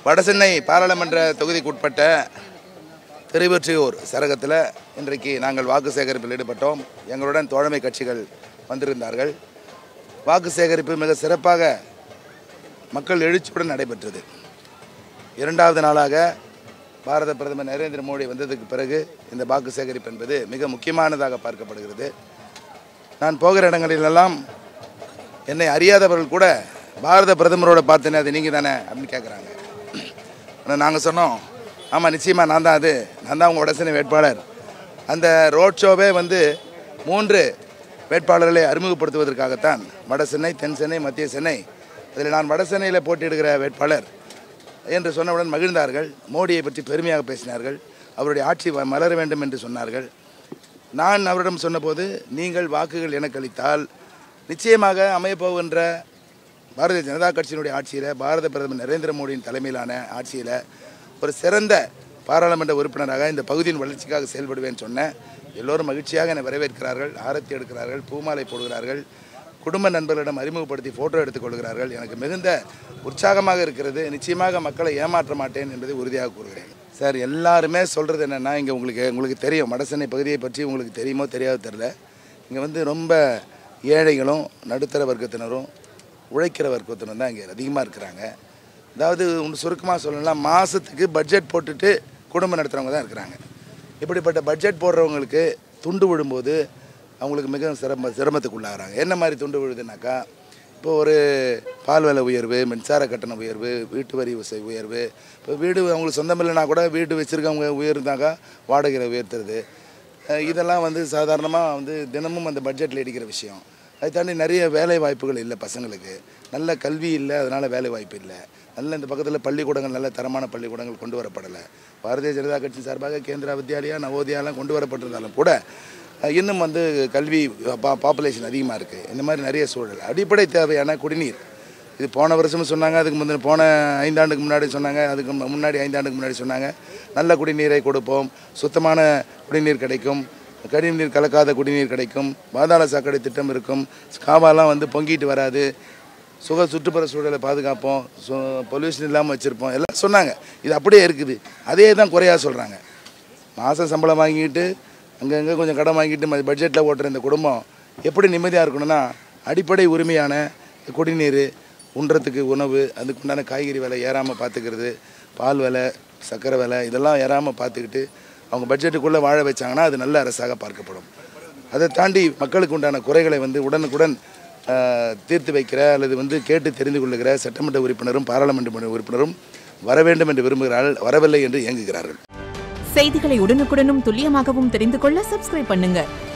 வடசென்னை பாராளுமன்ற தொகுதிக்குட்பட்ட திருவொற்றியூர் சரகத்தில் இன்றைக்கு நாங்கள் வாக்கு சேகரிப்பில் ஈடுபட்டோம் எங்களுடன் தோழமை கட்சிகள் வந்திருந்தார்கள் வாக்கு சேகரிப்பு மிக சிறப்பாக மக்கள் எழுச்சியுடன் நடைபெற்றது இரண்டாவது நாளாக பாரத பிரதமர் நரேந்திர மோடி வந்ததுக்கு பிறகு இந்த வாக்கு சேகரிப்பு என்பது மிக முக்கியமானதாக பார்க்கப்படுகிறது நான் போகிற இடங்களிலெல்லாம் என்னை அறியாதவர்கள் கூட பாரத பிரதமரோட பார்த்தேனே அது நீங்கள் தானே அப்படின்னு கேட்குறாங்க ஆனால் நாங்கள் சொன்னோம் ஆமாம் நிச்சயமாக நான் தான் அது நான் தான் உங்கள் வடசென்னை வேட்பாளர் அந்த ரோட் ஷோவே வந்து மூன்று வேட்பாளர்களை அறிமுகப்படுத்துவதற்காகத்தான் வட சென்னை தென் சென்னை மத்திய சென்னை அதில் நான் வட சென்னையில் போட்டியிடுகிற வேட்பாளர் என்று சொன்னவுடன் மகிழ்ந்தார்கள் மோடியை பற்றி பெருமையாக பேசினார்கள் அவருடைய ஆட்சி வ- மலர வேண்டும் என்று சொன்னார்கள் நான் அவரிடம் சொன்னபோது நீங்கள் வாக்குகள் எனக்கு அளித்தால் நிச்சயமாக அமையப்போகின்ற பாரதிய ஜனதா கட்சியினுடைய ஆட்சியில் பாரத பிரதமர் நரேந்திர மோடியின் தலைமையிலான ஆட்சியில் ஒரு சிறந்த பாராளுமன்ற உறுப்பினராக இந்த பகுதியின் வளர்ச்சிக்காக செயல்படுவேன் சொன்னேன் எல்லோரும் மகிழ்ச்சியாக என்னை வரவேற்கிறார்கள் ஆரத்தி எடுக்கிறார்கள் பூமாலை போடுகிறார்கள் குடும்ப நண்பர்களிடம் அறிமுகப்படுத்தி ஃபோட்டோ எடுத்துக்கொள்கிறார்கள் எனக்கு மிகுந்த உற்சாகமாக இருக்கிறது நிச்சயமாக மக்களை ஏமாற்ற மாட்டேன் என்பதை உறுதியாக கூறுகிறேன் சார் எல்லாருமே சொல்கிறது என்னென்னா இங்கே உங்களுக்கு உங்களுக்கு தெரியும் வடசென்னை பகுதியை பற்றி உங்களுக்கு தெரியுமோ தெரியாதோ தெரில இங்கே வந்து ரொம்ப ஏழைகளும் நடுத்தர வர்க்கத்தினரும் உழைக்கிற வர்க்கத்தினரும் தான் இங்கே அதிகமாக இருக்கிறாங்க அதாவது ஒன்று சுருக்கமாக சொல்லலாம் மாதத்துக்கு பட்ஜெட் போட்டுட்டு குடும்பம் நடத்துகிறவங்க தான் இருக்கிறாங்க இப்படிப்பட்ட பட்ஜெட் போடுறவங்களுக்கு துண்டு விழும்போது அவங்களுக்கு மிக சிரம சிரமத்துக்குள்ளாகிறாங்க என்ன மாதிரி துண்டு விழுதுனாக்கா இப்போ ஒரு பால் விலை உயர்வு மின்சார கட்டண உயர்வு வீட்டு வரி உச- உயர்வு இப்போ வீடு அவங்களுக்கு சொந்தம் இல்லைனா கூட வீடு வச்சுருக்கவங்க உயர்ந்தாக்கா வாடகையை உயர்த்துறது அஹ் இதெல்லாம் வந்து சாதாரணமாக வந்து தினமும் அந்த பட்ஜெட்டில் இடிக்கிற விஷயம் அதை தாண்டி நிறைய வேலை வாய்ப்புகள் இல்லை பசங்களுக்கு நல்ல கல்வி இல்லை அதனால் வேலை வாய்ப்பு இல்லை நல்ல இந்த பக்கத்தில் பள்ளிக்கூடங்கள் நல்ல தரமான பள்ளிக்கூடங்கள் கொண்டு வரப்படலை பாரதிய ஜனதா கட்சி சார்பாக கேந்திரா வித்யாலயா நவோதயாலாம் கொண்டு வரப்பட்டிருந்தாலும் கூட அஹ் இன்னும் வந்து கல்வி பா பாப்புலேஷன் அதிகமாக இருக்குது இந்த மாதிரி நிறைய சூழல் அடிப்படை தேவையான குடிநீர் இது போன வருஷமும் சொன்னாங்க அதுக்கு முந்தின போன ஐந்தாண்டுக்கு முன்னாடி சொன்னாங்க அதுக்கு மு- முன்னாடி ஐந்தாண்டுக்கு முன்னாடி சொன்னாங்க நல்ல குடிநீரை கொடுப்போம் சுத்தமான குடிநீர் கிடைக்கும் கழிவுநீர் கலக்காத குடிநீர் கிடைக்கும் பாதாள சாக்கடை திட்டம் இருக்கும் காவாலாம் வந்து பொங்கிட்டு வராது சுக சுற்றுப்புற சூழலை பாதுகாப்போம் பொல்யூஷன் இல்லாமல் வச்சுருப்போம் எல்லாம் சொன்னாங்க இது அப்படியே இருக்குது அதே தான் குறையாக சொல்கிறாங்க மாதம் சம்பளம் வாங்கிட்டு அங்கங்கே கொஞ்சம் கடன் வாங்கிட்டு பட்ஜெட்டில் ஓட்டுற இந்த குடும்பம் எப்படி நிம்மதியாக இருக்கணும்னா அடிப்படை உரிமையான குடிநீர் உண்றதுக்கு உணவு அதுக்குண்டான காய்கறி விலை ஏறாமல் பார்த்துக்கிறது பால் விலை சர்க்கரை விலை இதெல்லாம் ஏறாமல் பார்த்துக்கிட்டு அவங்க பட்ஜெட்டுக்குள்ளே வாழ வச்சாங்கன்னா அது நல்ல அரசாக பார்க்கப்படும் அதை தாண்டி மக்களுக்கு உண்டான குறைகளை வந்து உடனுக்குடன் ஆஹ், தீர்த்து வைக்கிற அல்லது வந்து கேட்டு தெரிந்து கொள்ளுகிற சட்டமன்ற உறுப்பினரும் பாராளுமன்ற உறுப்பினரும் வர வேண்டும் என்று விரும்புகிறார்கள் வரவில்லை என்று இயங்குகிறார்கள் செய்திகளை உடனுக்குடனும் துல்லியமாகவும் தெரிந்து கொள்ள சப்ஸ்கிரைப் பண்ணுங்க